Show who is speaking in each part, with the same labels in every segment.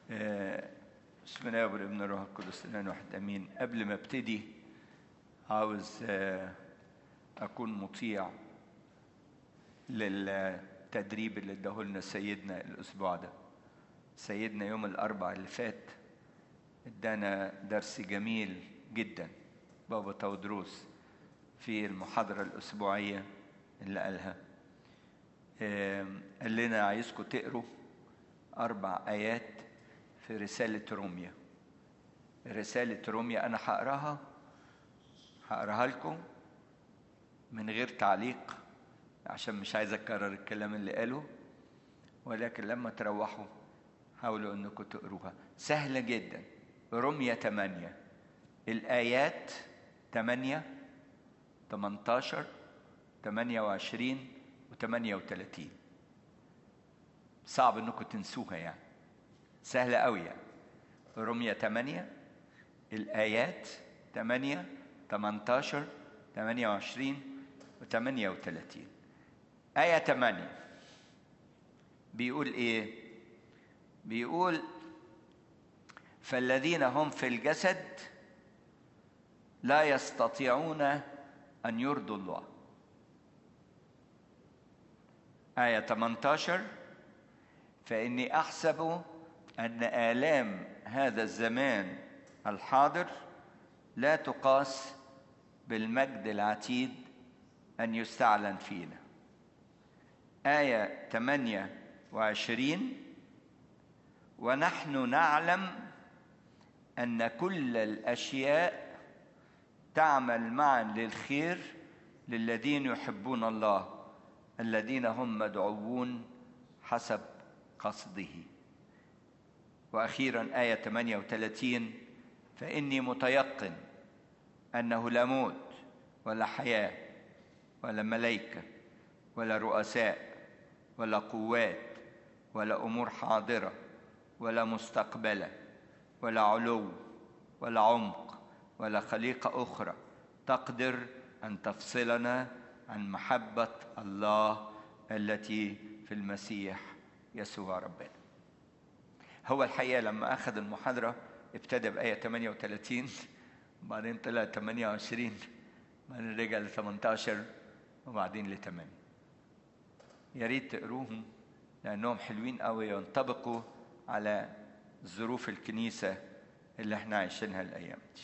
Speaker 1: آه، بسم الله والابن الروح القدس الان واحد امين قبل ما ابتدي عاوز آه، اكون مطيع للتدريب اللي اداه لنا سيدنا الاسبوع ده سيدنا يوم الاربع اللي فات ادانا درس جميل جدا بابا تودروس في المحاضره الاسبوعيه اللي قالها آم، قال لنا عايزكم تقروا اربع ايات في رساله روميا رساله روميا انا هقراها هقراها لكم من غير تعليق عشان مش عايز اكرر الكلام اللي قاله ولكن لما تروحوا حاولوا انكم تقروها سهلة جدا رمية 8 الآيات 8 18 28 و 38 صعب انكم تنسوها يعني سهلة قوي يعني رمية 8 الآيات 8 18 28 و 38 آية 8 بيقول إيه؟ بيقول فالذين هم في الجسد لا يستطيعون أن يرضوا الله آية 18 فإني أحسب أن آلام هذا الزمان الحاضر لا تقاس بالمجد العتيد أن يستعلن فينا آية 28 ونحن نعلم أن كل الأشياء تعمل معا للخير للذين يحبون الله الذين هم مدعوون حسب قصده وأخيرا آية 38 فإني متيقن أنه لا موت ولا حياة ولا ملائكة ولا رؤساء ولا قوات ولا أمور حاضرة ولا مستقبلة ولا علو ولا عمق ولا خليقة أخرى تقدر أن تفصلنا عن محبة الله التي في المسيح يسوع ربنا هو الحقيقة لما أخذ المحاضرة ابتدى بآية 38 وبعدين طلع 28 بعدين رجع ل 18 وبعدين ل 8 يا ريت تقروهم لأنهم حلوين قوي ينطبقوا على ظروف الكنيسة اللي احنا عايشينها الأيام دي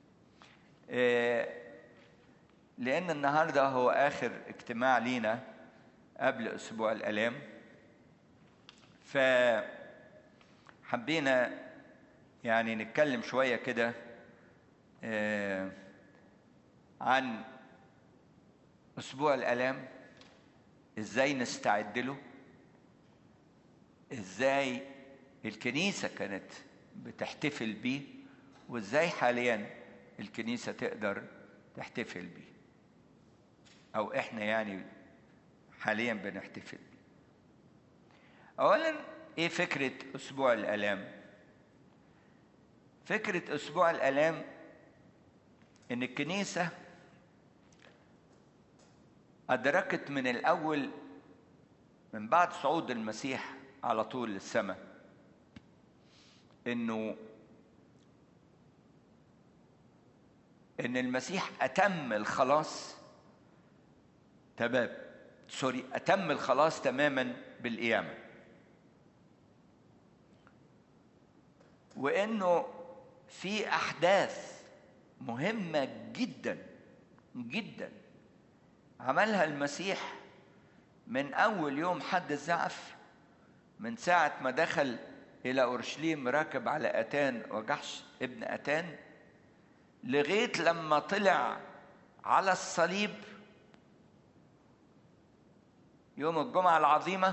Speaker 1: إيه، لأن النهاردة هو آخر اجتماع لينا قبل أسبوع الآلام فحبينا يعني نتكلم شوية كده آه، عن أسبوع الآلام إزاي نستعد له إزاي الكنيسة كانت بتحتفل بيه وإزاي حاليا الكنيسة تقدر تحتفل بيه أو إحنا يعني حاليا بنحتفل بيه أولا إيه فكرة أسبوع الآلام؟ فكرة أسبوع الآلام إن الكنيسة أدركت من الأول من بعد صعود المسيح على طول للسماء إنه إن المسيح أتم الخلاص تمام سوري أتم الخلاص تماما بالقيامة وإنه في أحداث مهمة جدا جدا عملها المسيح من أول يوم حد الزعف من ساعة ما دخل إلى أورشليم راكب على أتان وجحش ابن أتان لغاية لما طلع على الصليب يوم الجمعة العظيمة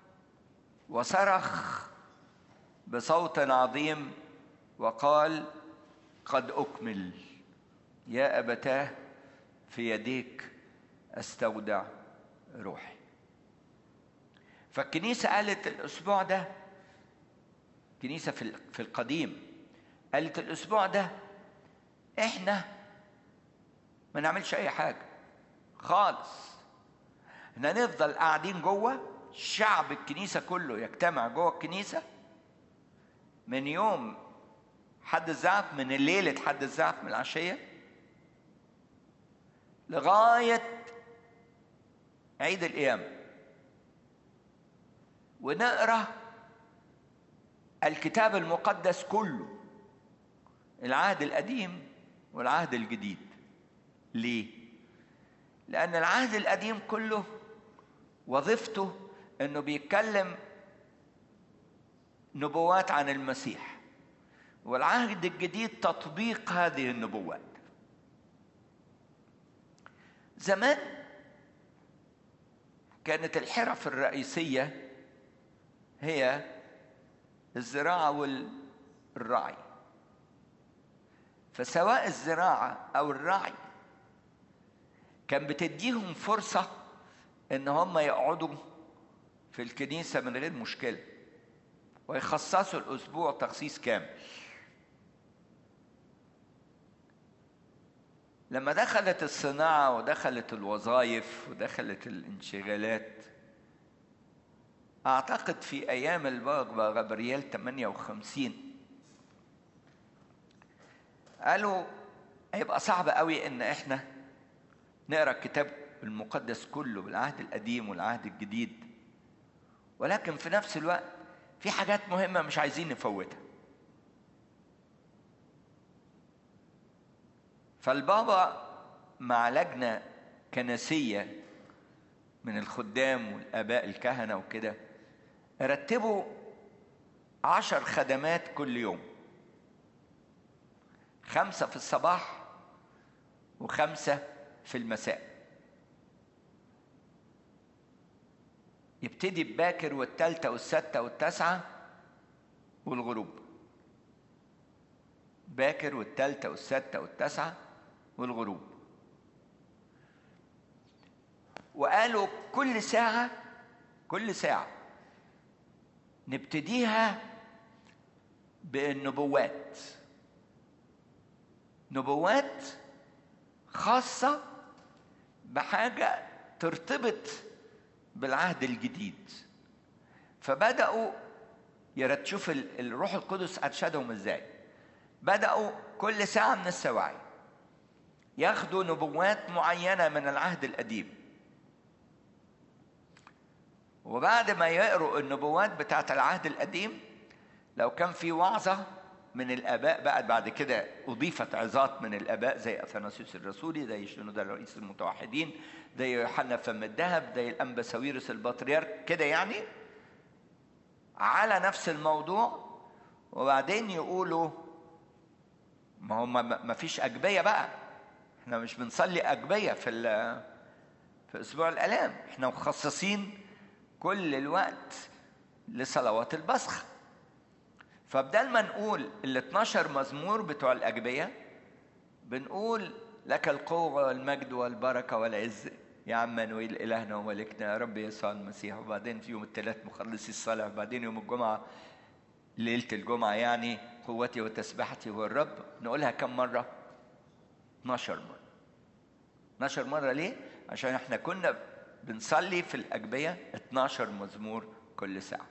Speaker 1: وصرخ بصوت عظيم وقال قد أكمل يا أبتاه في يديك أستودع روحي فالكنيسة قالت الأسبوع ده كنيسة في في القديم قالت الأسبوع ده إحنا ما نعملش أي حاجة خالص احنا نفضل قاعدين جوه شعب الكنيسة كله يجتمع جوه الكنيسة من يوم حد الزعف من الليلة حد الزعف من العشية لغاية عيد القيامة ونقرأ الكتاب المقدس كله العهد القديم والعهد الجديد ليه لان العهد القديم كله وظيفته انه بيتكلم نبوات عن المسيح والعهد الجديد تطبيق هذه النبوات زمان كانت الحرف الرئيسيه هي الزراعه والرعي فسواء الزراعة أو الرعي كان بتديهم فرصة إن هم يقعدوا في الكنيسة من غير مشكلة ويخصصوا الأسبوع تخصيص كامل لما دخلت الصناعة ودخلت الوظائف ودخلت الانشغالات أعتقد في أيام البابا غبريال 58 قالوا هيبقى صعب قوي ان احنا نقرا الكتاب المقدس كله بالعهد القديم والعهد الجديد ولكن في نفس الوقت في حاجات مهمة مش عايزين نفوتها فالبابا مع لجنة كنسية من الخدام والآباء الكهنة وكده رتبوا عشر خدمات كل يوم خمسة في الصباح وخمسة في المساء يبتدي بباكر والتالتة والستة والتاسعة والغروب باكر والتالتة والستة والتاسعة والغروب وقالوا كل ساعة كل ساعة نبتديها بالنبوات نبوات خاصة بحاجة ترتبط بالعهد الجديد فبدأوا يا تشوف الروح القدس أرشدهم ازاي بدأوا كل ساعة من السواعي ياخدوا نبوات معينة من العهد القديم وبعد ما يقروا النبوات بتاعت العهد القديم لو كان في وعظة من الآباء بقى بعد كده أضيفت عظات من الآباء زي أثناسيوس الرسولي زي شنودة رئيس المتوحدين زي يوحنا فم الذهب زي الأنبا ساويرس البطريرك كده يعني على نفس الموضوع وبعدين يقولوا ما هم ما فيش أجبية بقى احنا مش بنصلي أجبية في في أسبوع الآلام احنا مخصصين كل الوقت لصلوات البصخ فبدل ما نقول ال 12 مزمور بتوع الأجبية بنقول لك القوة والمجد والبركة والعز يا عمانويل إلهنا وملكنا يا رب يسوع المسيح وبعدين في يوم الثلاث مخلصي الصلاة وبعدين يوم الجمعة ليلة الجمعة يعني قوتي وتسبحتي هو الرب نقولها كم مرة؟ 12 مرة 12 مرة ليه؟ عشان احنا كنا بنصلي في الأجبية 12 مزمور كل ساعة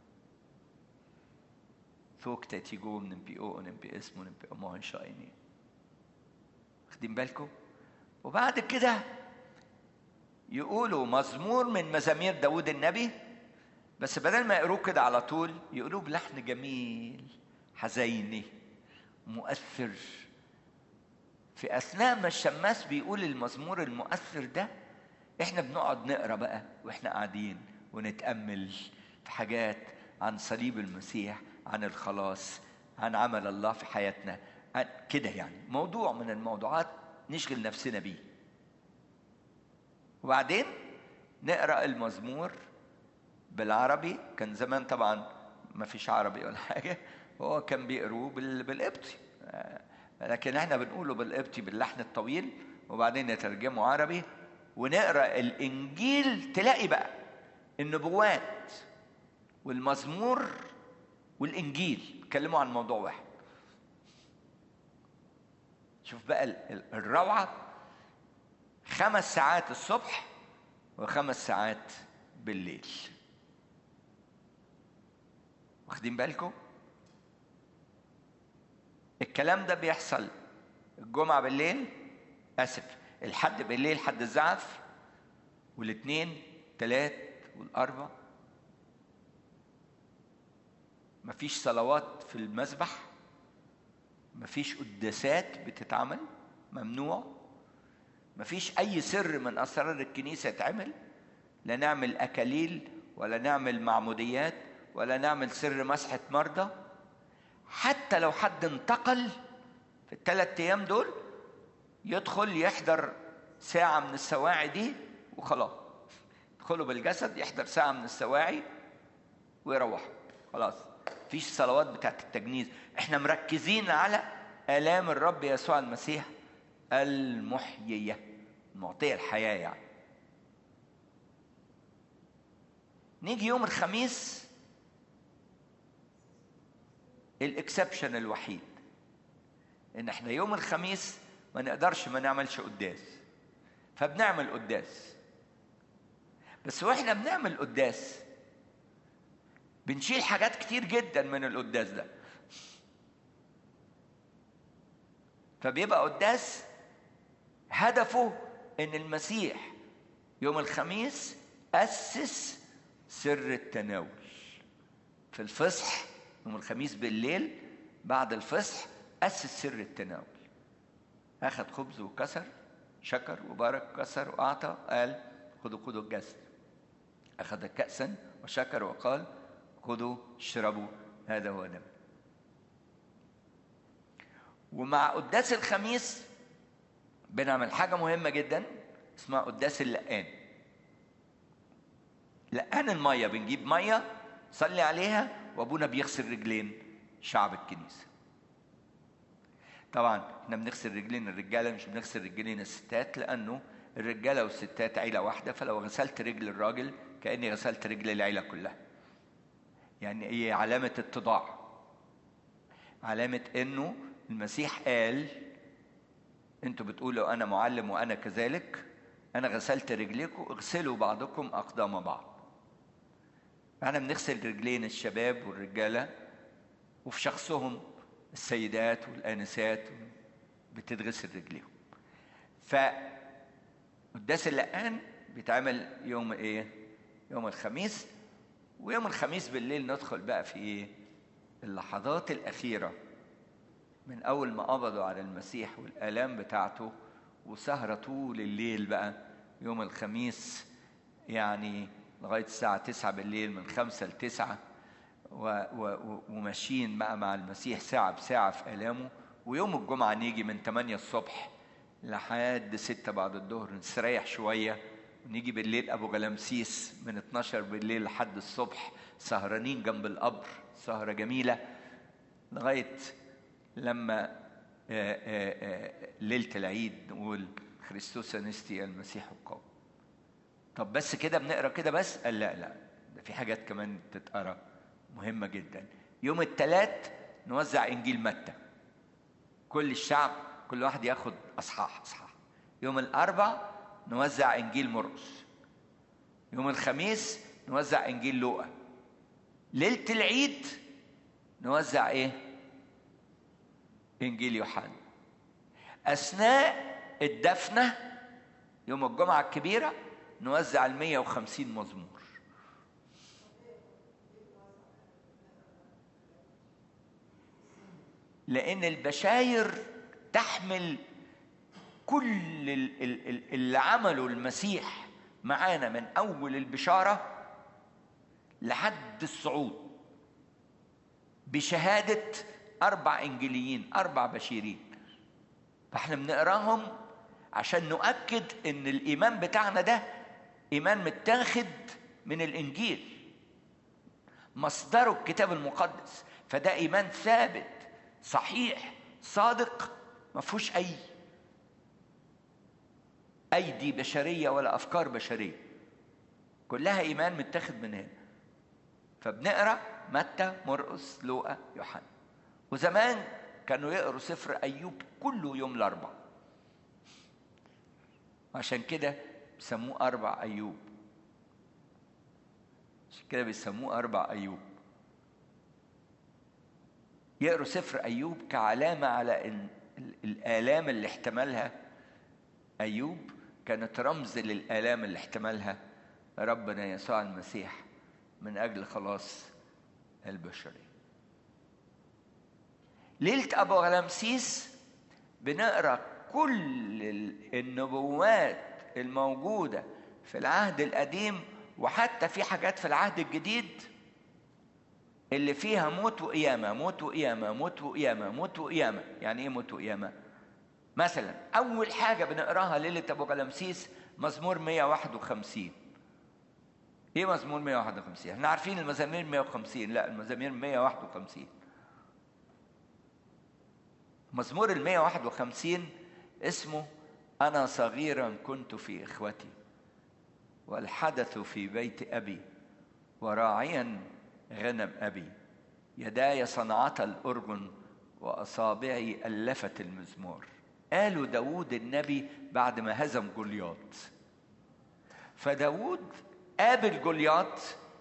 Speaker 1: ثوك تيجو من بي او من بي اسم من بي امه شايني واخدين بالكم وبعد كده يقولوا مزمور من مزامير داود النبي بس بدل ما يقروه كده على طول يقولوه بلحن جميل حزيني مؤثر في اثناء ما الشماس بيقول المزمور المؤثر ده احنا بنقعد نقرا بقى واحنا قاعدين ونتامل في حاجات عن صليب المسيح عن الخلاص عن عمل الله في حياتنا كده يعني موضوع من الموضوعات نشغل نفسنا بيه وبعدين نقرا المزمور بالعربي كان زمان طبعا ما فيش عربي ولا حاجه هو كان بيقروه بالقبطي لكن احنا بنقوله بالقبطي باللحن الطويل وبعدين نترجمه عربي ونقرا الانجيل تلاقي بقى النبوات والمزمور والانجيل بيتكلموا عن موضوع واحد شوف بقى الروعه خمس ساعات الصبح وخمس ساعات بالليل واخدين بالكم الكلام ده بيحصل الجمعة بالليل آسف الحد بالليل حد الزعف والاثنين تلات والأربع مفيش صلوات في المسبح مفيش قداسات بتتعمل ممنوع مفيش أي سر من أسرار الكنيسة يتعمل لا نعمل أكاليل ولا نعمل معموديات ولا نعمل سر مسحة مرضى حتى لو حد انتقل في الثلاث أيام دول يدخل يحضر ساعة من السواعي دي وخلاص يدخلوا بالجسد يحضر ساعة من السواعي ويروح خلاص مفيش صلوات بتاعت التجنيز احنا مركزين على آلام الرب يسوع المسيح المحيية المعطية الحياة يعني نيجي يوم الخميس الاكسبشن الوحيد ان احنا يوم الخميس ما نقدرش ما نعملش قداس فبنعمل قداس بس واحنا بنعمل قداس بنشيل حاجات كتير جدا من القداس ده فبيبقى قداس هدفه ان المسيح يوم الخميس اسس سر التناول في الفصح يوم الخميس بالليل بعد الفصح اسس سر التناول اخذ خبز وكسر شكر وبارك كسر واعطى قال خذوا خذوا الجسد اخذ كاسا وشكر وقال خذوا اشربوا هذا هو دم ومع قداس الخميس بنعمل حاجة مهمة جدا اسمها قداس اللقان لقان المية بنجيب مية صلي عليها وابونا بيغسل رجلين شعب الكنيسة طبعا احنا بنغسل رجلين الرجالة مش بنغسل رجلين الستات لأنه الرجالة والستات عيلة واحدة فلو غسلت رجل الراجل كأني غسلت رجل العيلة كلها يعني هي علامة اتضاع علامة انه المسيح قال انتوا بتقولوا انا معلم وانا كذلك انا غسلت رجليكم اغسلوا بعضكم اقدام بعض احنا بنغسل رجلين الشباب والرجاله وفي شخصهم السيدات والانسات بتتغسل رجليهم ف قداس اللقان بيتعمل يوم ايه يوم الخميس ويوم الخميس بالليل ندخل بقى في ايه اللحظات الاخيره من أول ما قبضوا على المسيح والآلام بتاعته وسهرة طول الليل بقى يوم الخميس يعني لغاية الساعة تسعة بالليل من خمسة لتسعة و و وماشيين بقى مع المسيح ساعة بساعة في آلامه ويوم الجمعة نيجي من 8 الصبح لحد ستة بعد الظهر نستريح شوية ونيجي بالليل أبو غلامسيس من 12 بالليل لحد الصبح سهرانين جنب القبر سهرة جميلة لغاية لما ليلة العيد نقول خريستوس انستي المسيح القوم طب بس كده بنقرا كده بس قال لا لا ده في حاجات كمان تتقرا مهمة جدا يوم الثلاث نوزع انجيل متى كل الشعب كل واحد ياخد اصحاح اصحاح يوم الاربع نوزع انجيل مرقس يوم الخميس نوزع انجيل لوقا ليله العيد نوزع ايه انجيل يوحنا اثناء الدفنه يوم الجمعه الكبيره نوزع ال 150 مزمور لان البشاير تحمل كل اللي عمله المسيح معانا من اول البشاره لحد الصعود بشهاده اربع انجيليين اربع بشيرين فاحنا بنقراهم عشان نؤكد ان الايمان بتاعنا ده ايمان متاخد من الانجيل مصدره الكتاب المقدس فده ايمان ثابت صحيح صادق ما فيهوش اي ايدي بشريه ولا افكار بشريه كلها ايمان متاخد من هنا فبنقرا متى مرقس لوقا يوحنا وزمان كانوا يقروا سفر ايوب كله يوم الاربعاء عشان كده بيسموه اربع ايوب عشان كده بيسموه اربع ايوب يقروا سفر أيوب كعلامة على إن الآلام اللي احتملها أيوب كانت رمز للآلام اللي احتملها ربنا يسوع المسيح من أجل خلاص البشرية ليلة أبو غلامسيس بنقرأ كل النبوات الموجودة في العهد القديم وحتى في حاجات في العهد الجديد اللي فيها موت وقيامة موت وقيامة موت وقيامة موت وقيامة يعني إيه موت وقيامة؟ مثلا أول حاجة بنقراها ليلة أبو غلامسيس مزمور 151 إيه مزمور 151؟ إحنا عارفين المزامير 150 لا المزامير 151 مزمور ال 151 اسمه أنا صغيرا كنت في إخوتي والحدث في بيت أبي وراعيا غنم أبي يداي صنعتا الأرجن وأصابعي ألفت المزمور قالوا داود النبي بعد ما هزم جولياط فداود قابل جولياط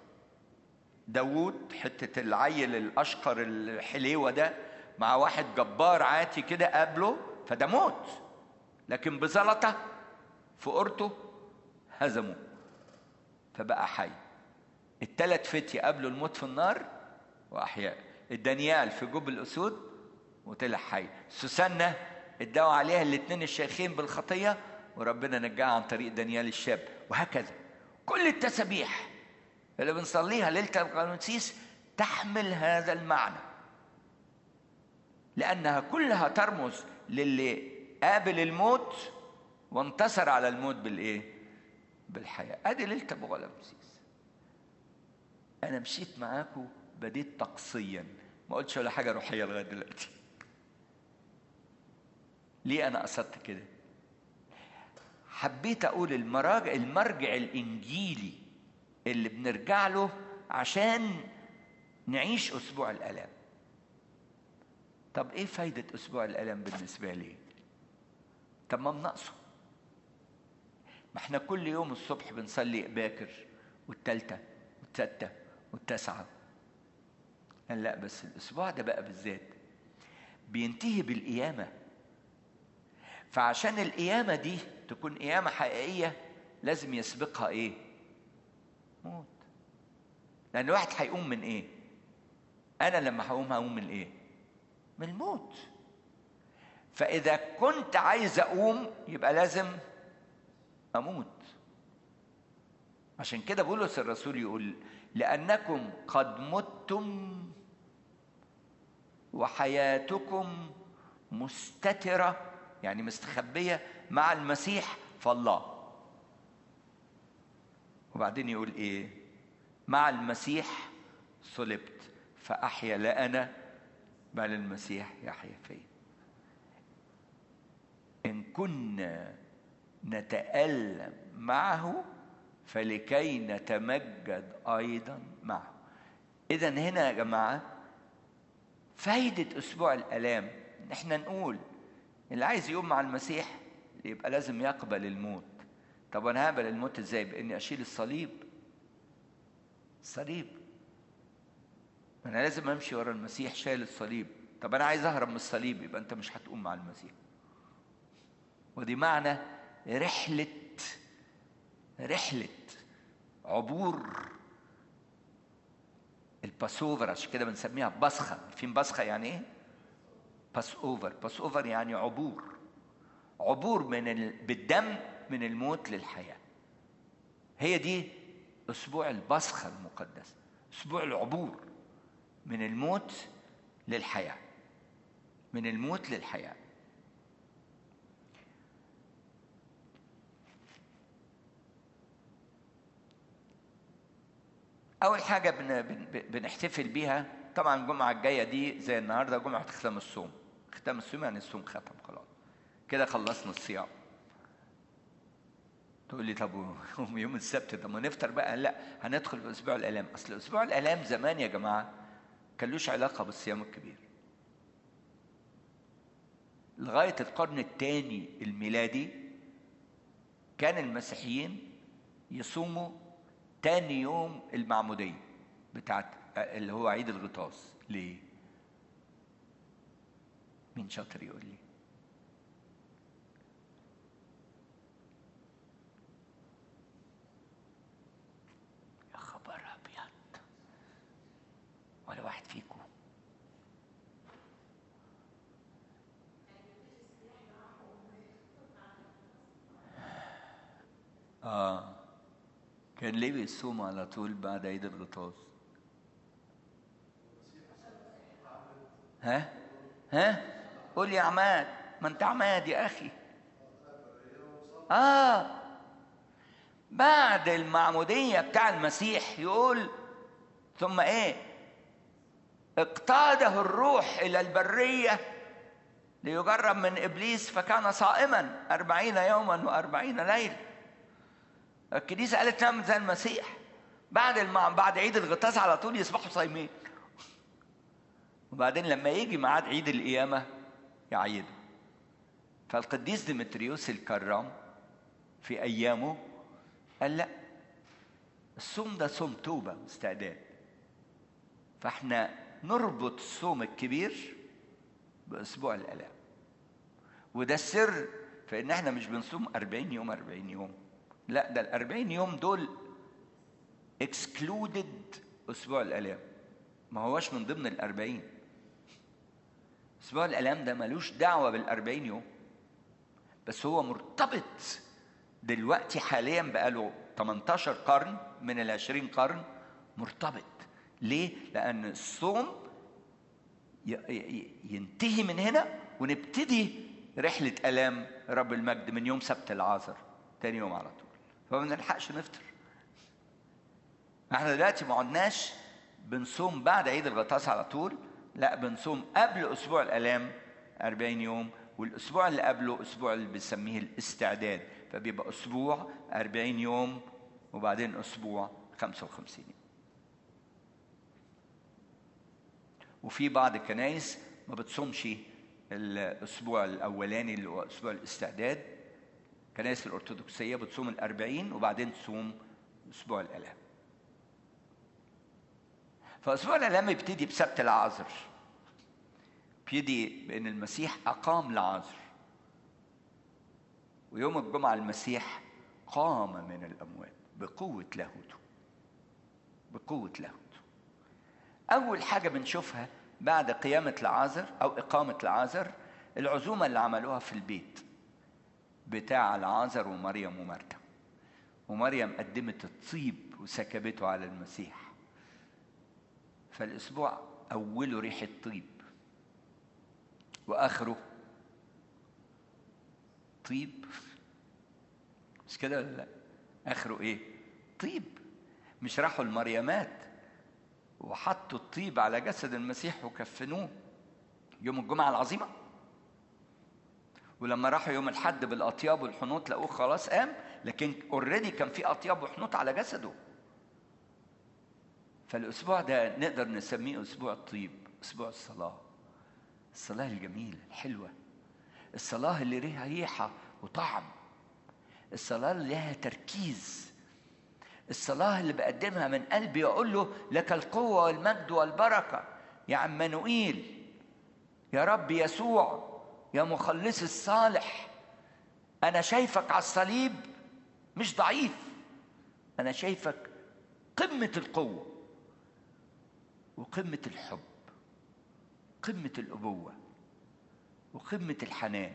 Speaker 1: داود حتة العيل الأشقر الحليوة ده مع واحد جبار عاتي كده قابله فده موت لكن بزلطة في قرطه هزموه فبقى حي التلات فتية قابلوا الموت في النار وأحياء الدانيال في جب الأسود وطلع حي سوسنة ادعوا عليها الاثنين الشيخين بالخطية وربنا نجاها عن طريق دانيال الشاب وهكذا كل التسابيح اللي بنصليها ليلة القنوسيس تحمل هذا المعنى لأنها كلها ترمز للي قابل الموت وانتصر على الموت بالإيه؟ بالحياة أدي ليلة أبو غلامسيس أنا مشيت معاكم بديت طقسيا ما قلتش ولا حاجة روحية لغاية دلوقتي ليه أنا قصدت كده؟ حبيت أقول المراجع المرجع الإنجيلي اللي بنرجع له عشان نعيش أسبوع الآلام طب إيه فايدة أسبوع الآلام بالنسبة لي؟ طب ما بنقصه ما احنا كل يوم الصبح بنصلي باكر والتالتة والتالتة والتاسعة قال لا بس الأسبوع ده بقى بالذات بينتهي بالقيامة فعشان القيامة دي تكون قيامة حقيقية لازم يسبقها إيه؟ موت لأن الواحد هيقوم من إيه؟ أنا لما هقوم هقوم من إيه؟ من الموت فإذا كنت عايز أقوم يبقى لازم أموت عشان كده بولس الرسول يقول لأنكم قد متم وحياتكم مستترة يعني مستخبية مع المسيح فالله وبعدين يقول إيه مع المسيح صلبت فأحيا لا أنا بل المسيح يحيا فيا إن كنا نتألم معه فلكي نتمجد أيضا معه إذا هنا يا جماعة فايدة أسبوع الآلام إن إحنا نقول اللي عايز يقوم مع المسيح يبقى لازم يقبل الموت طب أنا هقبل الموت إزاي؟ بإني أشيل الصليب الصليب أنا لازم أمشي ورا المسيح شايل الصليب طب أنا عايز أهرب من الصليب يبقى أنت مش هتقوم مع المسيح ودي معنى رحلة رحلة عبور الباسوفر عشان كده بنسميها بصخة فين بصخة يعني ايه؟ باس اوفر باس اوفر يعني عبور عبور من ال... بالدم من الموت للحياة هي دي أسبوع البصخة المقدسة أسبوع العبور من الموت للحياة من الموت للحياه أول حاجة بن بن بنحتفل بيها طبعا الجمعة الجاية دي زي النهاردة جمعة ختام الصوم ختام الصوم يعني الصوم ختم خلاص كده خلصنا الصيام تقول لي طب يوم السبت طب ما نفطر بقى لا هندخل في اسبوع الالام اصل اسبوع الالام زمان يا جماعه كان لوش علاقه بالصيام الكبير لغايه القرن الثاني الميلادي كان المسيحيين يصوموا تاني يوم المعمودية بتاعت اللي هو عيد الغطاس ليه؟ مين شاطر يقول لي يا خبر ابيض ولا واحد فيكم اه كان ليه بيصوم على طول بعد عيد الغطاس ها ها قول يا عماد ما انت عماد يا اخي اه بعد المعموديه بتاع المسيح يقول ثم ايه اقتاده الروح الى البريه ليجرب من ابليس فكان صائما أربعين يوما وأربعين ليله الكنيسه قالت نعمل زي المسيح بعد المع... بعد عيد الغطاس على طول يصبحوا صايمين وبعدين لما يجي ميعاد عيد القيامه يعيدوا فالقديس ديمتريوس الكرام في ايامه قال لا الصوم ده صوم توبه واستعداد فاحنا نربط الصوم الكبير باسبوع الالام وده السر في ان احنا مش بنصوم 40 يوم 40 يوم لا ده ال 40 يوم دول اكسكلودد اسبوع الالام ما هوش من ضمن ال 40 اسبوع الالام ده ملوش دعوه بال 40 يوم بس هو مرتبط دلوقتي حاليا بقاله 18 قرن من ال 20 قرن مرتبط ليه؟ لأن الصوم ينتهي من هنا ونبتدي رحلة آلام رب المجد من يوم سبت العصر تاني يوم على طول فما بنلحقش نفطر احنا دلوقتي ما عدناش بنصوم بعد عيد الغطاس على طول لا بنصوم قبل اسبوع الالام 40 يوم والاسبوع اللي قبله اسبوع اللي بنسميه الاستعداد فبيبقى اسبوع 40 يوم وبعدين اسبوع 55 يوم وفي بعض الكنايس ما بتصومش الاسبوع الاولاني اللي هو اسبوع الاستعداد كنائس الارثوذكسيه بتصوم الأربعين وبعدين تصوم اسبوع الالام فاسبوع الالام يبتدي بسبت العذر بيدي بان المسيح اقام العذر ويوم الجمعه المسيح قام من الاموات بقوه لاهوته بقوه لاهوته اول حاجه بنشوفها بعد قيامه العازر او اقامه العازر العزومه اللي عملوها في البيت بتاع العازر ومريم ومرتا ومريم قدمت الطيب وسكبته على المسيح فالاسبوع اوله ريحه طيب واخره طيب مش كده ولا لا اخره ايه طيب مش راحوا المريمات وحطوا الطيب على جسد المسيح وكفنوه يوم الجمعه العظيمه ولما راحوا يوم الحد بالاطياب والحنوط لقوه خلاص قام لكن اوريدي كان في اطياب وحنوط على جسده فالاسبوع ده نقدر نسميه اسبوع الطيب اسبوع الصلاه الصلاه الجميله الحلوه الصلاه اللي ليها ريحه وطعم الصلاه اللي لها تركيز الصلاه اللي بقدمها من قلبي واقول له لك القوه والمجد والبركه يا عمانوئيل يا رب يسوع يا مخلص الصالح انا شايفك على الصليب مش ضعيف انا شايفك قمه القوه وقمه الحب قمه الابوه وقمه الحنان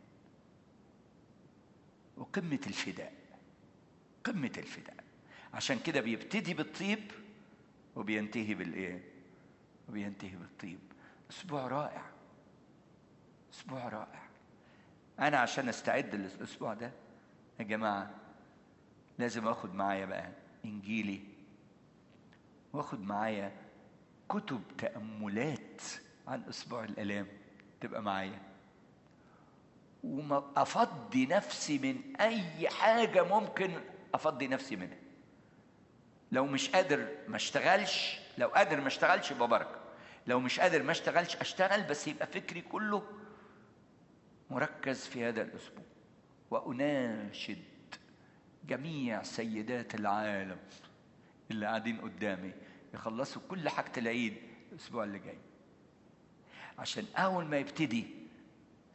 Speaker 1: وقمه الفداء قمه الفداء عشان كده بيبتدي بالطيب وبينتهي بالايه وبينتهي بالطيب اسبوع رائع اسبوع رائع انا عشان استعد للاسبوع ده يا جماعه لازم اخد معايا بقى انجيلي واخد معايا كتب تاملات عن اسبوع الالام تبقى معايا وما افضي نفسي من اي حاجه ممكن افضي نفسي منها لو مش قادر ما اشتغلش لو قادر ما اشتغلش يبقى بركه لو مش قادر ما اشتغلش اشتغل بس يبقى فكري كله مركز في هذا الاسبوع واناشد جميع سيدات العالم اللي قاعدين قدامي يخلصوا كل حاجه العيد الاسبوع اللي جاي عشان اول ما يبتدي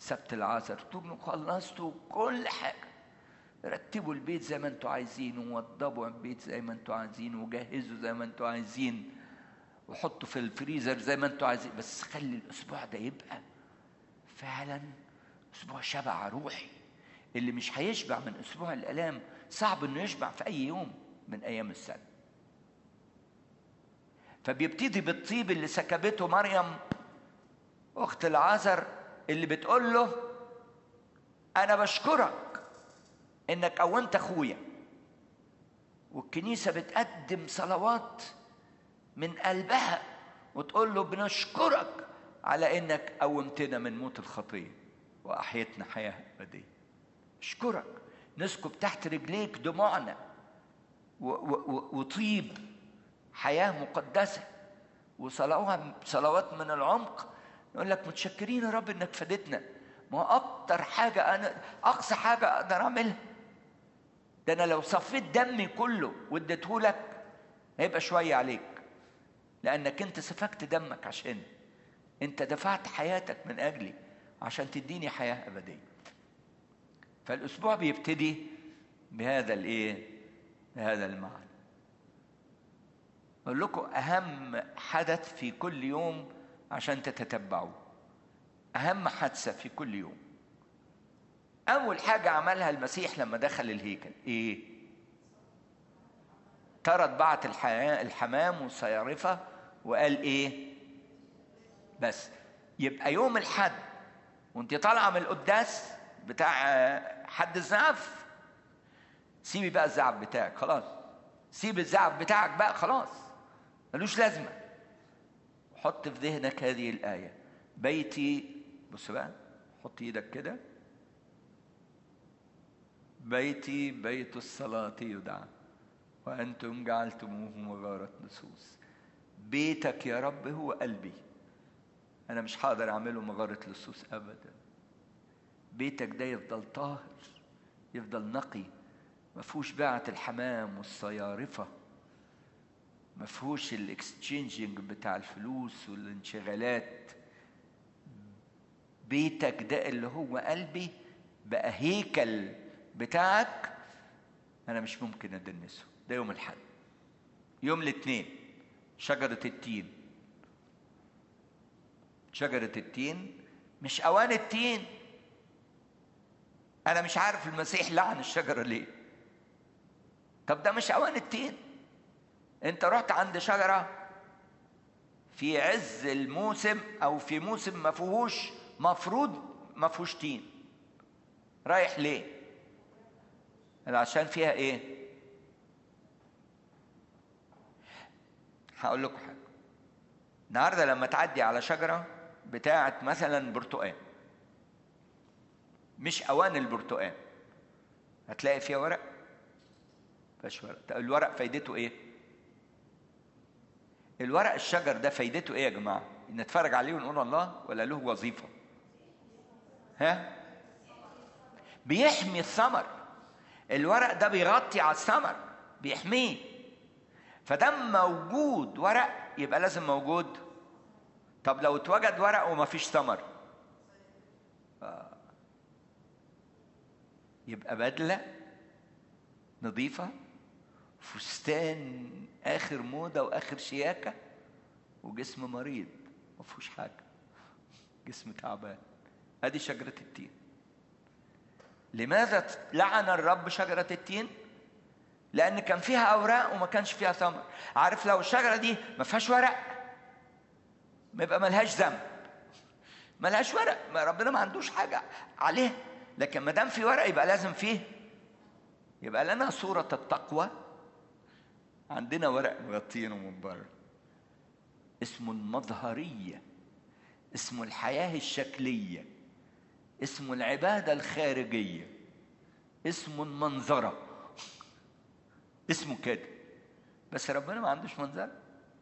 Speaker 1: سبت العذر تكونوا خلصتوا كل حاجه رتبوا البيت زي ما انتوا عايزين ووضبوا البيت زي ما انتوا عايزين وجهزوا زي ما انتوا عايزين وحطوا في الفريزر زي ما انتوا عايزين بس خلي الاسبوع ده يبقى فعلا اسبوع شبع روحي اللي مش هيشبع من اسبوع الالام صعب انه يشبع في اي يوم من ايام السنه فبيبتدي بالطيب اللي سكبته مريم اخت العذر اللي بتقول له انا بشكرك انك قومت اخويا والكنيسه بتقدم صلوات من قلبها وتقول له بنشكرك على انك قومتنا من موت الخطيه واحيتنا حياه ابديه اشكرك نسكب تحت رجليك دموعنا وطيب حياه مقدسه وصلوات من العمق نقول لك متشكرين يا رب انك فادتنا ما هو اكتر حاجه انا اقصى حاجه اقدر اعملها ده انا لو صفيت دمي كله واديته لك هيبقى شويه عليك لانك انت سفكت دمك عشان انت دفعت حياتك من اجلي عشان تديني حياه ابديه فالاسبوع بيبتدي بهذا الايه بهذا المعنى اقول لكم اهم حدث في كل يوم عشان تتتبعوه اهم حادثه في كل يوم اول حاجه عملها المسيح لما دخل الهيكل ايه طرد بعت الحمام والصيارفه وقال ايه بس يبقى يوم الحد وانت طالعه من القداس بتاع حد الزعف سيبي بقى الزعف بتاعك خلاص سيب الزعف بتاعك بقى خلاص ملوش لازمه حط في ذهنك هذه الآية بيتي بص بقى حط ايدك كده بيتي بيت الصلاة يدعى وأنتم جعلتموه مغارة لصوص بيتك يا رب هو قلبي أنا مش هقدر أعمله مغارة لصوص أبدا بيتك ده يفضل طاهر يفضل نقي ما فيهوش باعة الحمام والصيارفة ما فيهوش الاكستشينجنج بتاع الفلوس والانشغالات بيتك ده اللي هو قلبي بقى هيكل بتاعك انا مش ممكن ادنسه ده يوم الحد يوم الاثنين شجرة التين شجرة التين مش اوان التين انا مش عارف المسيح لعن الشجرة ليه طب ده مش اوان التين انت رحت عند شجره في عز الموسم او في موسم ما فيهوش مفروض ما فيهوش تين رايح ليه عشان فيها ايه هقول لكم حاجه النهارده لما تعدي على شجره بتاعه مثلا برتقال مش اوان البرتقال هتلاقي فيها ورق فيهاش ورق الورق فايدته ايه الورق الشجر ده فايدته ايه يا جماعه نتفرج عليه ونقول الله ولا له وظيفه ها بيحمي الثمر الورق ده بيغطي على الثمر بيحميه فدام موجود ورق يبقى لازم موجود طب لو اتوجد ورق وما فيش ثمر آه. يبقى بدله نظيفه فستان اخر موضه واخر شياكه وجسم مريض ما فيهوش حاجه جسم تعبان ادي شجره التين لماذا لعن الرب شجره التين لان كان فيها اوراق وما كانش فيها ثمر عارف لو الشجره دي ما فيهاش ورق ما يبقى ملهاش ذنب ملهاش ورق ما ربنا ما عندوش حاجه عليها لكن ما دام في ورق يبقى لازم فيه يبقى لنا صوره التقوى عندنا ورق مغطينه من بره اسمه المظهرية اسمه الحياة الشكلية اسمه العبادة الخارجية اسمه المنظرة اسمه كده بس ربنا ما عندوش منظرة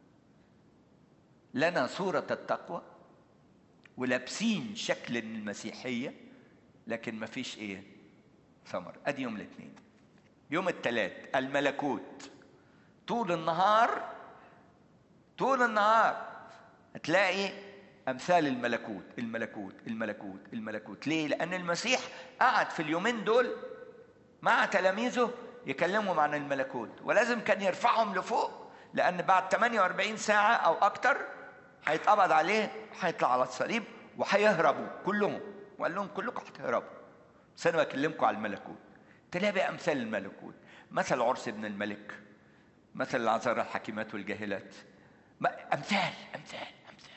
Speaker 1: لنا صورة التقوى ولابسين شكل المسيحية لكن ما فيش ايه ثمر ادي يوم الاثنين يوم الثلاث الملكوت طول النهار طول النهار هتلاقي امثال الملكوت الملكوت الملكوت الملكوت ليه لان المسيح قعد في اليومين دول مع تلاميذه يكلمهم عن الملكوت ولازم كان يرفعهم لفوق لان بعد 48 ساعه او اكتر هيتقبض عليه هيطلع على الصليب وهيهربوا كلهم وقال لهم كلكم هتهربوا بس انا بكلمكم على الملكوت تلاقي بقى امثال الملكوت مثل عرس ابن الملك مثل العذراء الحكيمات والجاهلات ما- امثال امثال امثال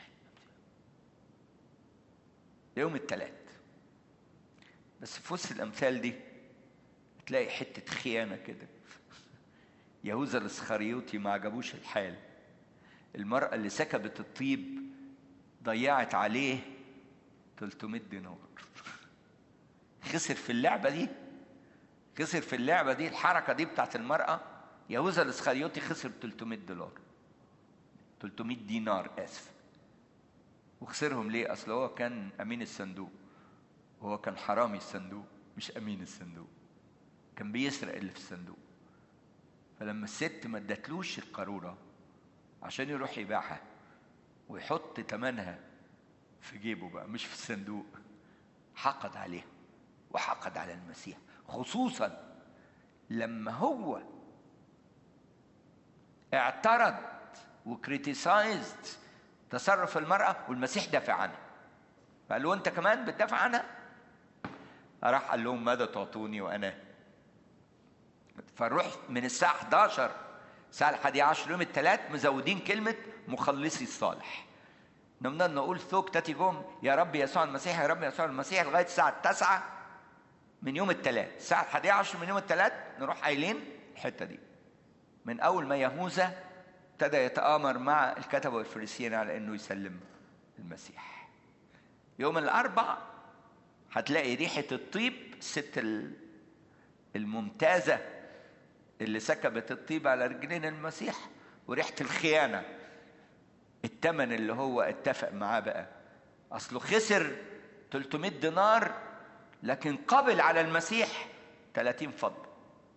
Speaker 1: يوم الثلاث بس في وسط الامثال دي تلاقي حته خيانه كده يهوذا الاسخريوطي ما عجبوش الحال المراه اللي سكبت الطيب ضيعت عليه 300 دينار خسر في اللعبه دي خسر في اللعبه دي الحركه دي بتاعت المراه يهوذا الاسخريوطي خسر 300 دولار 300 دينار اسف وخسرهم ليه اصل هو كان امين الصندوق وهو كان حرامي الصندوق مش امين الصندوق كان بيسرق اللي في الصندوق فلما الست ما ادتلوش القاروره عشان يروح يبيعها ويحط ثمنها في جيبه بقى مش في الصندوق حقد عليها وحقد على المسيح خصوصا لما هو اعترض وكريتيسايزد تصرف المرأة والمسيح دافع عنها فقال له أنت كمان بتدافع عنها راح قال لهم ماذا تعطوني وأنا فنروح من الساعة 11 الساعة الحادية عشر يوم الثلاث مزودين كلمة مخلصي الصالح نفضل نقول ثوك تاتيكم يا رب يسوع المسيح يا رب يسوع المسيح لغاية الساعة التاسعة من يوم الثلاث الساعة الحادية عشر من يوم الثلاث نروح قايلين الحتة دي من أول ما يهوذا ابتدى يتآمر مع الكتبة والفريسيين على إنه يسلم المسيح يوم الأربع هتلاقي ريحة الطيب الست ال- الممتازة اللي سكبت الطيب على رجلين المسيح وريحة الخيانة التمن اللي هو اتفق معاه بقى أصله خسر 300 دينار لكن قبل على المسيح 30 فضة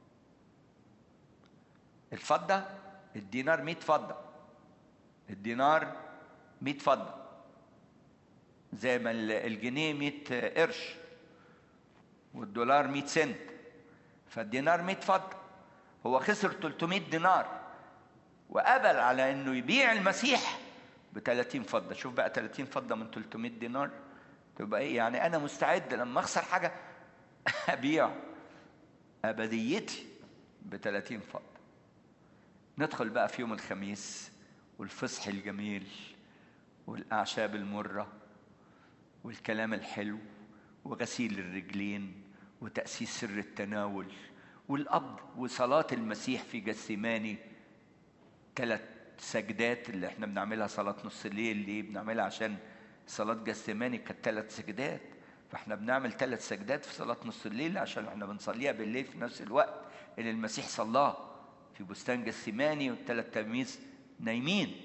Speaker 1: الفضة الدينار 100 فضة الدينار 100 فضة زي ما ال- الجنيه 100 قرش والدولار 100 سنت فالدينار 100 فضة هو خسر 300 دينار وقبل على انه يبيع المسيح ب 30 فضة شوف بقى 30 فضة من 300 دينار تبقى ايه يعني انا مستعد لما اخسر حاجة ابيع ابديتي ب 30 فضة ندخل بقى في يوم الخميس والفصح الجميل والأعشاب المرة والكلام الحلو وغسيل الرجلين وتأسيس سر التناول والقبض وصلاة المسيح في جسيماني ثلاث سجدات اللي احنا بنعملها صلاة نص الليل ليه بنعملها عشان صلاة جسيماني كانت ثلاث سجدات فاحنا بنعمل ثلاث سجدات في صلاة نص الليل عشان احنا بنصليها بالليل في نفس الوقت اللي المسيح صلاه في بستان جسيماني والثلاث تلاميذ نايمين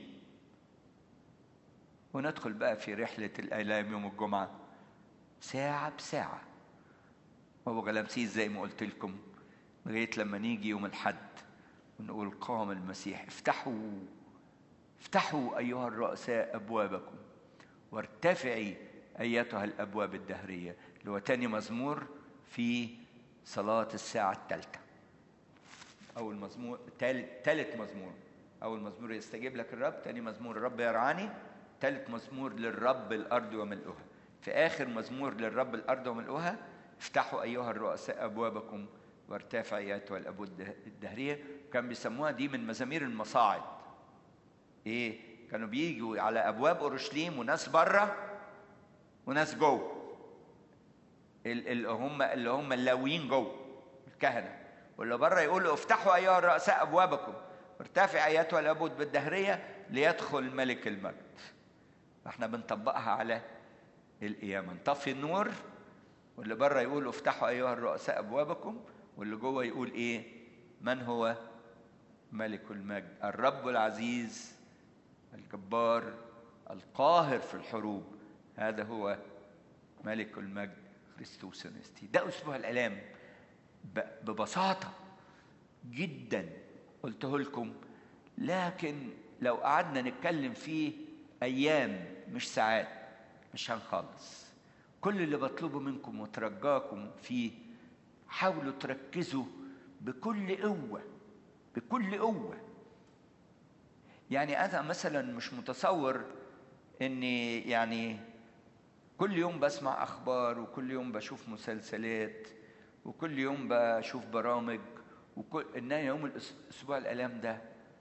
Speaker 1: وندخل بقى في رحلة الآلام يوم الجمعة ساعة بساعة وأبو غلامسيس زي ما قلت لكم لغاية لما نيجي يوم الحد ونقول قام المسيح افتحوا افتحوا أيها الرؤساء أبوابكم وارتفعي أيتها الأبواب الدهرية اللي هو تاني مزمور في صلاة الساعة الثالثة أول مزمور تالت تالت مزمور أول مزمور يستجيب لك الرب تاني مزمور الرب يرعاني تالت مزمور للرب الأرض وملؤها في آخر مزمور للرب الأرض وملؤها افتحوا أيها الرؤساء أبوابكم وارتفع أيتها الأبواب الدهرية كان بيسموها دي من مزامير المصاعد إيه كانوا بيجوا على أبواب أورشليم وناس بره وناس جوه اللي هم اللي هم اللاويين جوه الكهنه واللي بره يقولوا افتحوا ايها الرؤساء ابوابكم وارتفع ايتها الابواب بالدهريه ليدخل ملك المجد احنا بنطبقها على القيامه نطفي النور واللي بره يقول افتحوا ايها الرؤساء ابوابكم واللي جوه يقول ايه من هو ملك المجد الرب العزيز الجبار القاهر في الحروب هذا هو ملك المجد كريستوس انستي ده اسبوع الالام ببساطه جدا قلته لكم لكن لو قعدنا نتكلم فيه ايام مش ساعات مش هنخلص كل اللي بطلبه منكم وترجاكم فيه حاولوا تركزوا بكل قوة بكل قوة يعني أنا مثلا مش متصور إني يعني كل يوم بسمع أخبار وكل يوم بشوف مسلسلات وكل يوم بشوف برامج وكل إن يوم الأسبوع الآلام ده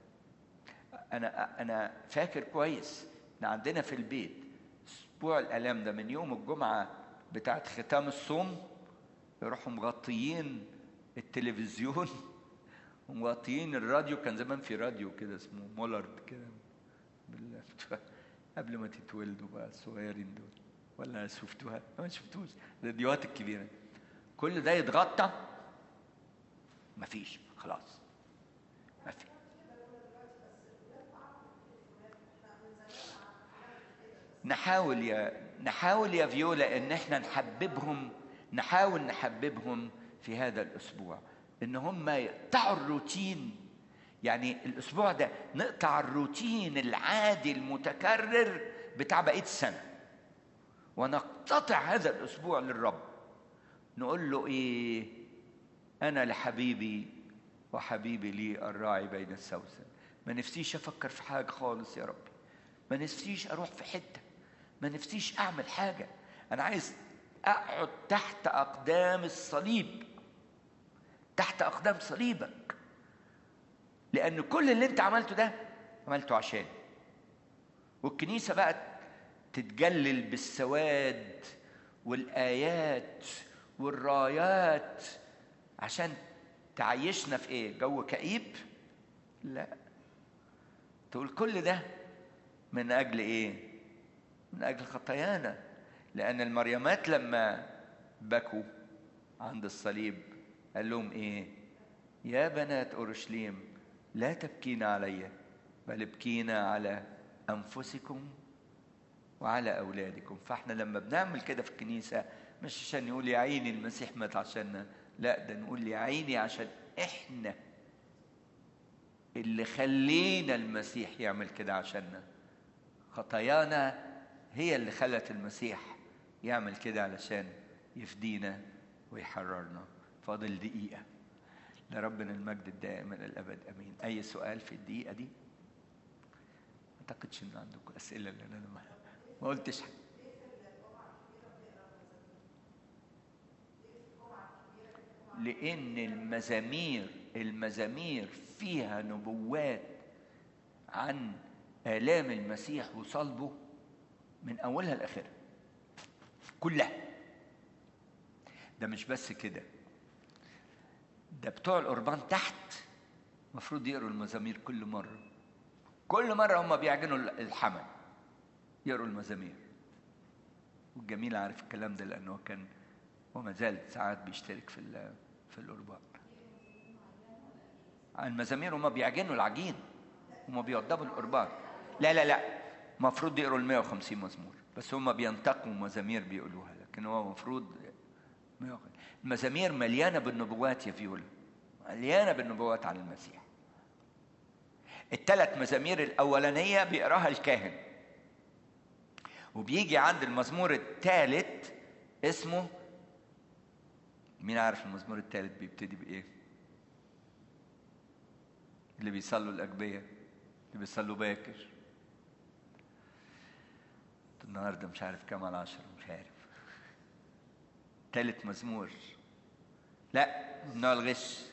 Speaker 1: أنا أنا فاكر كويس إن عندنا في البيت أسبوع الآلام ده من يوم الجمعة بتاعت ختام الصوم يروحوا مغطيين التلفزيون ومغطيين الراديو كان زمان في راديو كده اسمه مولارد كده بال... قبل ما تتولدوا بقى الصغيرين دول ولا شفتوها؟ ما شفتوش الراديوهات الكبيره كل ده يتغطى مفيش خلاص مفيش نحاول يا نحاول يا فيولا ان احنا نحببهم نحاول نحببهم في هذا الاسبوع ان هم يقطعوا الروتين يعني الاسبوع ده نقطع الروتين العادي المتكرر بتاع بقيه السنه ونقتطع هذا الاسبوع للرب نقول له ايه انا لحبيبي وحبيبي لي الراعي بين السوسن ما نفسيش افكر في حاجه خالص يا رب ما نفسيش اروح في حته ما نفسيش اعمل حاجه انا عايز اقعد تحت اقدام الصليب تحت اقدام صليبك لان كل اللي انت عملته ده عملته عشان والكنيسه بقى تتجلل بالسواد والايات والرايات عشان تعيشنا في ايه جو كئيب لا تقول كل ده من اجل ايه من اجل خطايانا لان المريمات لما بكوا عند الصليب قال لهم ايه يا بنات اورشليم لا تبكين علي بل ابكينا على انفسكم وعلى اولادكم فاحنا لما بنعمل كده في الكنيسه مش عشان يقول يا عيني المسيح مات عشاننا لا ده نقول يا عيني عشان احنا اللي خلينا المسيح يعمل كده عشاننا خطايانا هي اللي خلت المسيح يعمل كده علشان يفدينا ويحررنا فاضل دقيقة لربنا المجد الدائم إلى الأبد أمين أي سؤال في الدقيقة دي؟ ما أعتقدش إن عندكم أسئلة لأن أنا ما, ما قلتش حاجة لأن المزامير المزامير فيها نبوات عن آلام المسيح وصلبه من أولها لآخرها كلها ده مش بس كده ده بتوع القربان تحت المفروض يقروا المزامير كل مرة كل مرة هم بيعجنوا الحمل يقروا المزامير والجميل عارف الكلام ده لأنه كان وما زال ساعات بيشترك في في القربان المزامير هم بيعجنوا العجين هم بيوضبوا القربان لا لا لا المفروض يقروا ال 150 مزمور بس هم بينتقوا مزامير بيقولوها لكن هو المفروض المزامير مليانه بالنبوات يا فيولا مليانه بالنبوات عن المسيح الثلاث مزامير الاولانيه بيقراها الكاهن وبيجي عند المزمور الثالث اسمه مين عارف المزمور الثالث بيبتدي بايه اللي بيصلوا الاجبيه اللي بيصلوا باكر النهارده مش عارف كام على عشرة مش عارف تالت مزمور لا ممنوع الغش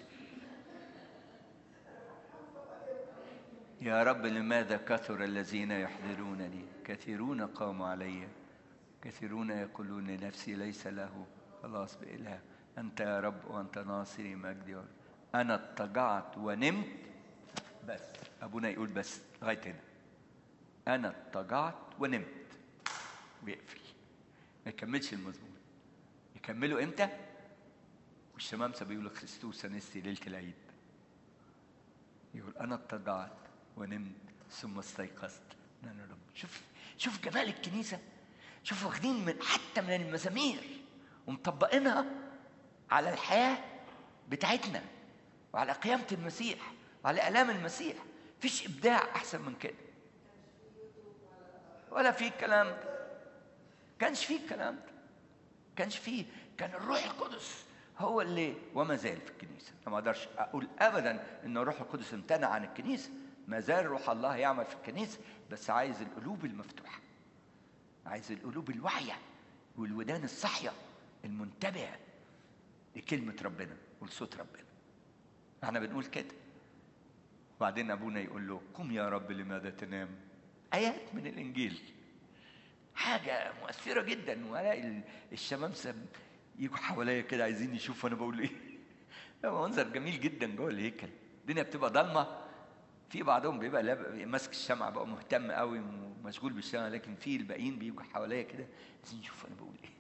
Speaker 1: يا رب لماذا كثر الذين يحضرونني كثيرون قاموا علي كثيرون يقولون لنفسي ليس له خلاص بإله أنت يا رب وأنت ناصري مجدي أنا اضطجعت ونمت بس أبونا يقول بس لغاية هنا أنا اضطجعت ونمت ويقفل ما يكملش المزمور يكملوا امتى؟ والشمامسه بيقولوا خريستوس انستي ليله العيد يقول انا اتضعت ونمت ثم استيقظت انا رب شوف شوف جمال الكنيسه شوف واخدين من حتى من المزامير ومطبقينها على الحياه بتاعتنا وعلى قيامه المسيح وعلى الام المسيح مفيش ابداع احسن من كده ولا في الكلام ده كانش فيه الكلام ده كانش فيه كان الروح القدس هو اللي وما زال في الكنيسه انا ما اقدرش اقول ابدا ان الروح القدس امتنع عن الكنيسه ما زال روح الله يعمل في الكنيسه بس عايز القلوب المفتوحه عايز القلوب الواعيه والودان الصاحيه المنتبهه لكلمه ربنا ولصوت ربنا احنا بنقول كده وبعدين ابونا يقول له قم يا رب لماذا تنام ايات من الانجيل حاجه مؤثره جدا والاقي الشمامسه يجوا حواليا كده عايزين يشوفوا انا بقول ايه منظر جميل جدا جوه الهيكل الدنيا بتبقى ضلمه في بعضهم بيبقى ماسك الشمعة بقى مهتم قوي ومشغول بالشمعة لكن في الباقيين بيجوا حواليا كده عايزين يشوفوا انا بقول ايه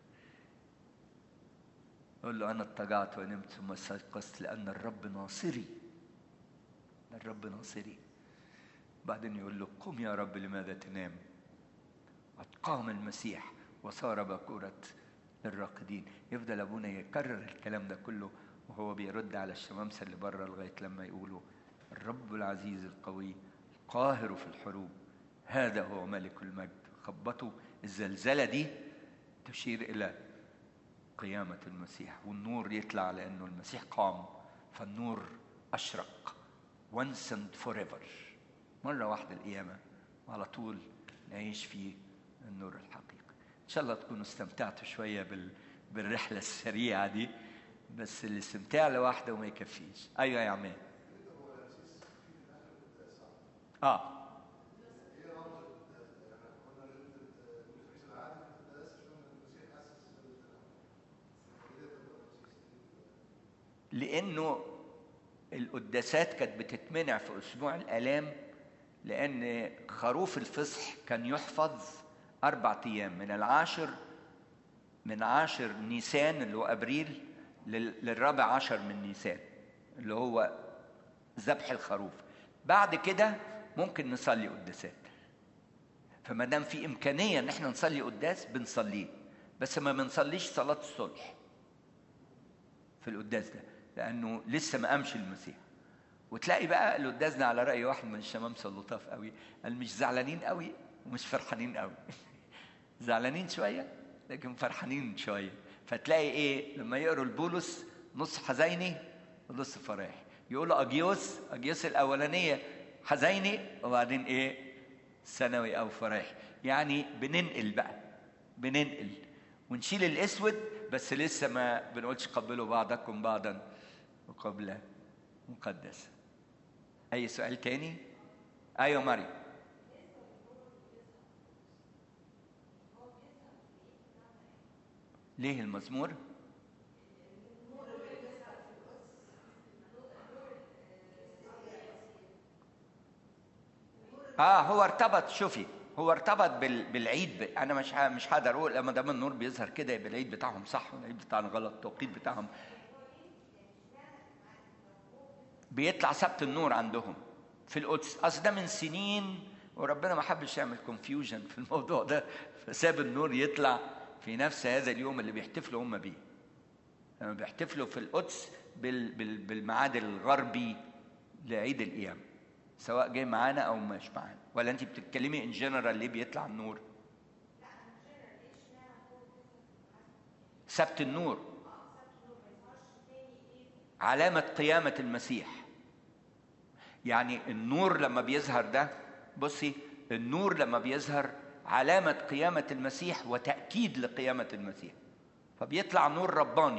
Speaker 1: اقول له انا اضطجعت ونمت ثم استيقظت لان الرب ناصري الرب ناصري بعدين يقول له قم يا رب لماذا تنام قد قام المسيح وصار باكورة للراقدين يفضل ابونا يكرر الكلام ده كله وهو بيرد على الشمامسه اللي بره لغايه لما يقولوا الرب العزيز القوي القاهر في الحروب هذا هو ملك المجد خبطوا الزلزله دي تشير الى قيامه المسيح والنور يطلع لانه المسيح قام فالنور اشرق once and forever مره واحده القيامه وعلى طول نعيش في النور الحقيقي ان شاء الله تكونوا استمتعتوا شويه بال... بالرحله السريعه دي بس الاستمتاع لوحده ما يكفيش ايوه يا عماد اه لانه القداسات كانت بتتمنع في اسبوع الالام لان خروف الفصح كان يحفظ اربع ايام من العاشر من عاشر نيسان اللي هو ابريل للرابع عشر من نيسان اللي هو ذبح الخروف بعد كده ممكن نصلي قداسات فما دام في امكانيه ان احنا نصلي قداس بنصليه بس ما بنصليش صلاه الصلح في القداس ده لانه لسه ما قامش المسيح وتلاقي بقى القداس ده على راي واحد من الشمامسه اللطاف قوي قال مش زعلانين قوي ومش فرحانين قوي زعلانين شويه لكن فرحانين شويه فتلاقي ايه لما يقروا البولس نص حزيني ونص فرح يقولوا اجيوس اجيوس الاولانيه حزيني وبعدين ايه ثانوي او فرح يعني بننقل بقى بننقل ونشيل الاسود بس لسه ما بنقولش قبلوا بعضكم بعضا وقبل مقدسة أي سؤال تاني؟ أيوة مريم ليه المزمور؟ اه هو ارتبط شوفي هو ارتبط بال... بالعيد ب... انا مش ه... مش هقدر اقول لما دام النور بيظهر كده يبقى العيد بتاعهم صح والعيد بتاعنا غلط التوقيت بتاعهم بيطلع سبت النور عندهم في القدس اصل ده من سنين وربنا ما حبش يعمل كونفيوجن في الموضوع ده فساب النور يطلع في نفس هذا اليوم اللي بيحتفلوا هم بيه لما بيحتفلوا في القدس بال... بال... بالميعاد الغربي لعيد القيامه سواء جاي معانا او مش معانا ولا انت بتتكلمي ان جنرال ليه بيطلع النور سبت النور علامة قيامة المسيح يعني النور لما بيظهر ده بصي النور لما بيظهر علامة قيامة المسيح وتأكيد لقيامة المسيح فبيطلع نور رباني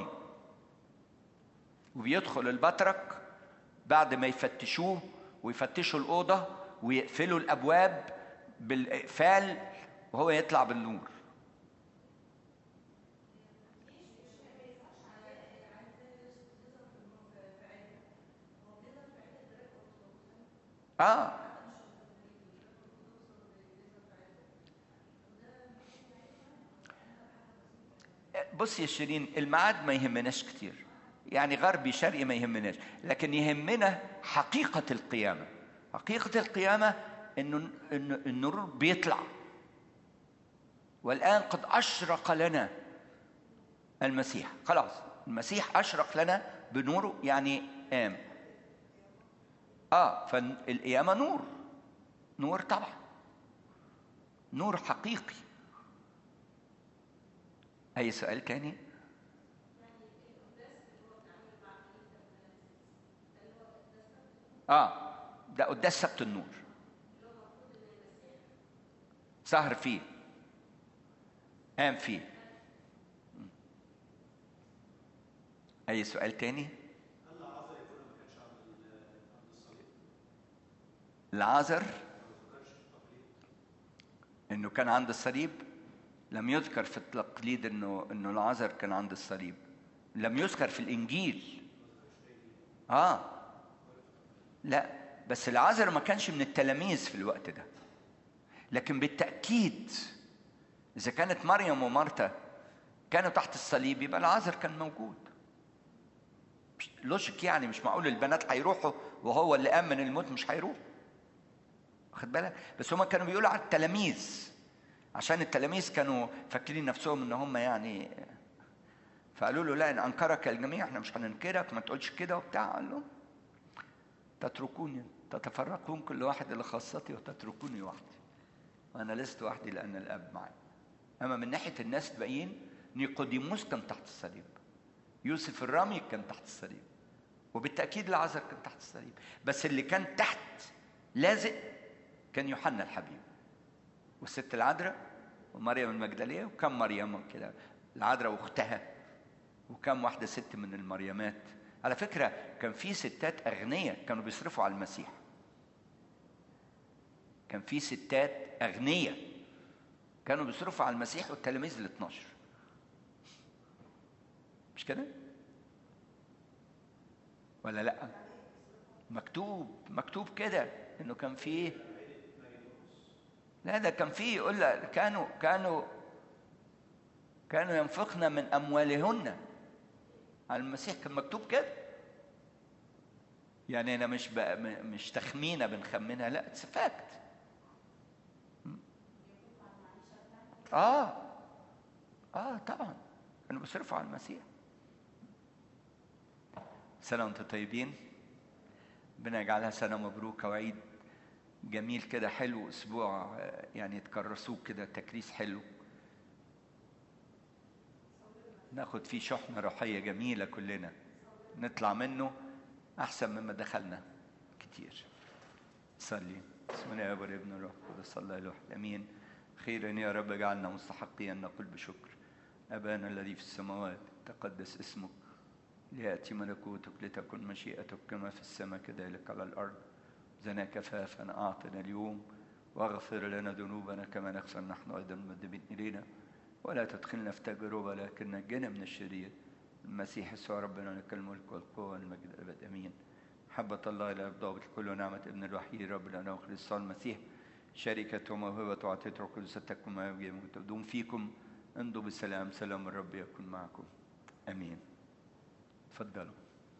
Speaker 1: وبيدخل البطرك بعد ما يفتشوه ويفتشوا الأوضة ويقفلوا الأبواب بالإقفال وهو يطلع بالنور اه بص يا شيرين الميعاد ما يهمناش كتير يعني غربي شرقي ما يهمناش لكن يهمنا حقيقة القيامة حقيقة القيامة انه انه النور بيطلع والآن قد أشرق لنا المسيح خلاص المسيح أشرق لنا بنوره يعني قام اه فالقيامه نور نور طبعا نور حقيقي اي سؤال تاني اه ده قداس سبت النور سهر فيه قام فيه اي سؤال تاني العازر انه كان عند الصليب لم يذكر في التقليد انه انه العازر كان عند الصليب لم يذكر في الانجيل اه لا بس العازر ما كانش من التلاميذ في الوقت ده لكن بالتاكيد اذا كانت مريم ومارتا كانوا تحت الصليب يبقى العازر كان موجود لوجيك يعني مش معقول البنات هيروحوا وهو اللي قام من الموت مش هيروح واخد بالك بس هما كانوا بيقولوا على التلاميذ عشان التلاميذ كانوا فاكرين نفسهم ان هم يعني فقالوا له لا ان انكرك الجميع احنا مش هننكرك ما تقولش كده وبتاع قال له تتركوني تتفرقون كل واحد الى خاصتي وتتركوني وحدي وانا لست وحدي لان الاب معي اما من ناحيه الناس الباقيين نيقوديموس كان تحت الصليب يوسف الرامي كان تحت الصليب وبالتاكيد العذر كان تحت الصليب بس اللي كان تحت لازق كان يوحنا الحبيب والست العذراء ومريم المجدليه وكم مريم كده العذراء واختها وكم واحده ست من المريمات على فكره كان في ستات اغنياء كانوا بيصرفوا على المسيح كان في ستات اغنياء كانوا بيصرفوا على المسيح والتلاميذ ال 12 مش كده؟ ولا لا؟ مكتوب مكتوب كده انه كان في لا ده كان في يقول لك كانوا كانوا كانوا ينفقن من اموالهن على المسيح كان مكتوب كده يعني انا مش بقى مش تخمينه بنخمنها لا اتس فاكت اه اه طبعا كانوا بيصرفوا على المسيح سنه وانتم طيبين ربنا يجعلها سنه مبروكه وعيد جميل كده حلو اسبوع يعني تكرسوه كده تكريس حلو ناخد فيه شحنة روحية جميلة كلنا نطلع منه أحسن مما دخلنا كتير صلي بسم الله يا ابن الروح القدس صلى الله امين خيرا يا رب اجعلنا مستحقين ان نقول بشكر ابانا الذي في السماوات تقدس اسمك لياتي ملكوتك لتكن مشيئتك كما في السماء كذلك على الارض زنا كفافا أعطنا اليوم واغفر لنا ذنوبنا كما نغفر نحن أيضا المذنبين إلينا ولا تدخلنا في تجربة لكن نجنا من الشرير المسيح يسوع ربنا لك الملك والقوة والمجد الأبد أمين محبة الله لا ضابط الكل ونعمة ابن الوحيد رب لنا وخلص المسيح شركة وموهبة وعطية روح القدس تكن معكم وتدوم فيكم امضوا بالسلام سلام الرب يكن معكم امين تفضلوا